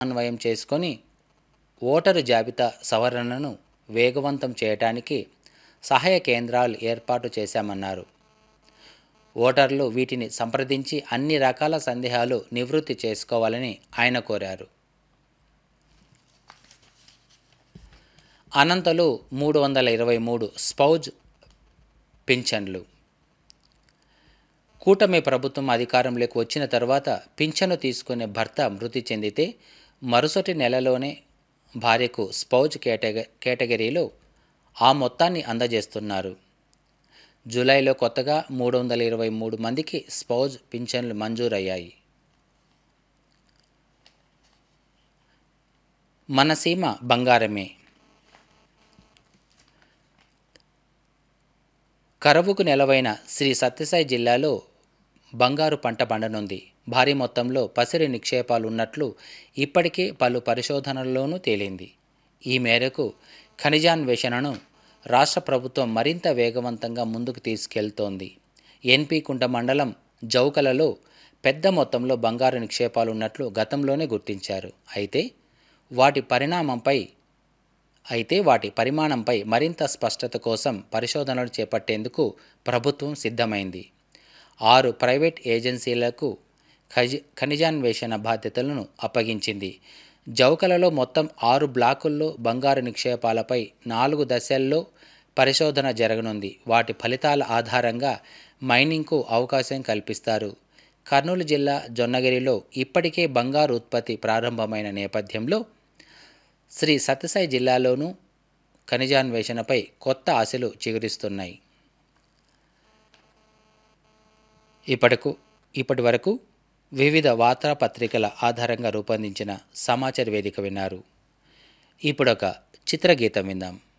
అన్వయం చేసుకొని ఓటరు జాబితా సవరణను వేగవంతం చేయడానికి సహాయ కేంద్రాలు ఏర్పాటు చేశామన్నారు ఓటర్లు వీటిని సంప్రదించి అన్ని రకాల సందేహాలు నివృత్తి చేసుకోవాలని ఆయన కోరారు అనంతలు మూడు వందల ఇరవై మూడు స్పౌజ్ పింఛన్లు కూటమి ప్రభుత్వం అధికారంలోకి వచ్చిన తర్వాత పింఛను తీసుకునే భర్త మృతి చెందితే మరుసటి నెలలోనే భార్యకు స్పౌజ్ కేటగ కేటగిరీలో ఆ మొత్తాన్ని అందజేస్తున్నారు జూలైలో కొత్తగా మూడు వందల ఇరవై మూడు మందికి స్పౌజ్ పింఛన్లు మంజూరయ్యాయి మన సీమ బంగారమే కరవుకు నెలవైన శ్రీ సత్యసాయి జిల్లాలో బంగారు పంట పండనుంది భారీ మొత్తంలో పసిరి నిక్షేపాలు ఉన్నట్లు ఇప్పటికే పలు పరిశోధనల్లోనూ తేలింది ఈ మేరకు ఖనిజాన్వేషణను రాష్ట్ర ప్రభుత్వం మరింత వేగవంతంగా ముందుకు తీసుకెళ్తోంది ఎన్పి కుంట మండలం జౌకలలో పెద్ద మొత్తంలో బంగారు నిక్షేపాలు ఉన్నట్లు గతంలోనే గుర్తించారు అయితే వాటి పరిణామంపై అయితే వాటి పరిమాణంపై మరింత స్పష్టత కోసం పరిశోధనలు చేపట్టేందుకు ప్రభుత్వం సిద్ధమైంది ఆరు ప్రైవేట్ ఏజెన్సీలకు ఖజి ఖనిజాన్వేషణ బాధ్యతలను అప్పగించింది జౌకలలో మొత్తం ఆరు బ్లాకుల్లో బంగారు నిక్షేపాలపై నాలుగు దశల్లో పరిశోధన జరగనుంది వాటి ఫలితాల ఆధారంగా మైనింగ్కు అవకాశం కల్పిస్తారు కర్నూలు జిల్లా జొన్నగిరిలో ఇప్పటికే బంగారు ఉత్పత్తి ప్రారంభమైన నేపథ్యంలో శ్రీ సత్యసాయి జిల్లాలోనూ ఖనిజాన్వేషణపై కొత్త ఆశలు చిగురిస్తున్నాయి ఇప్పటికు ఇప్పటి వరకు వివిధ వార్తాపత్రికల ఆధారంగా రూపొందించిన సమాచార వేదిక విన్నారు ఇప్పుడొక చిత్రగీతం విందాం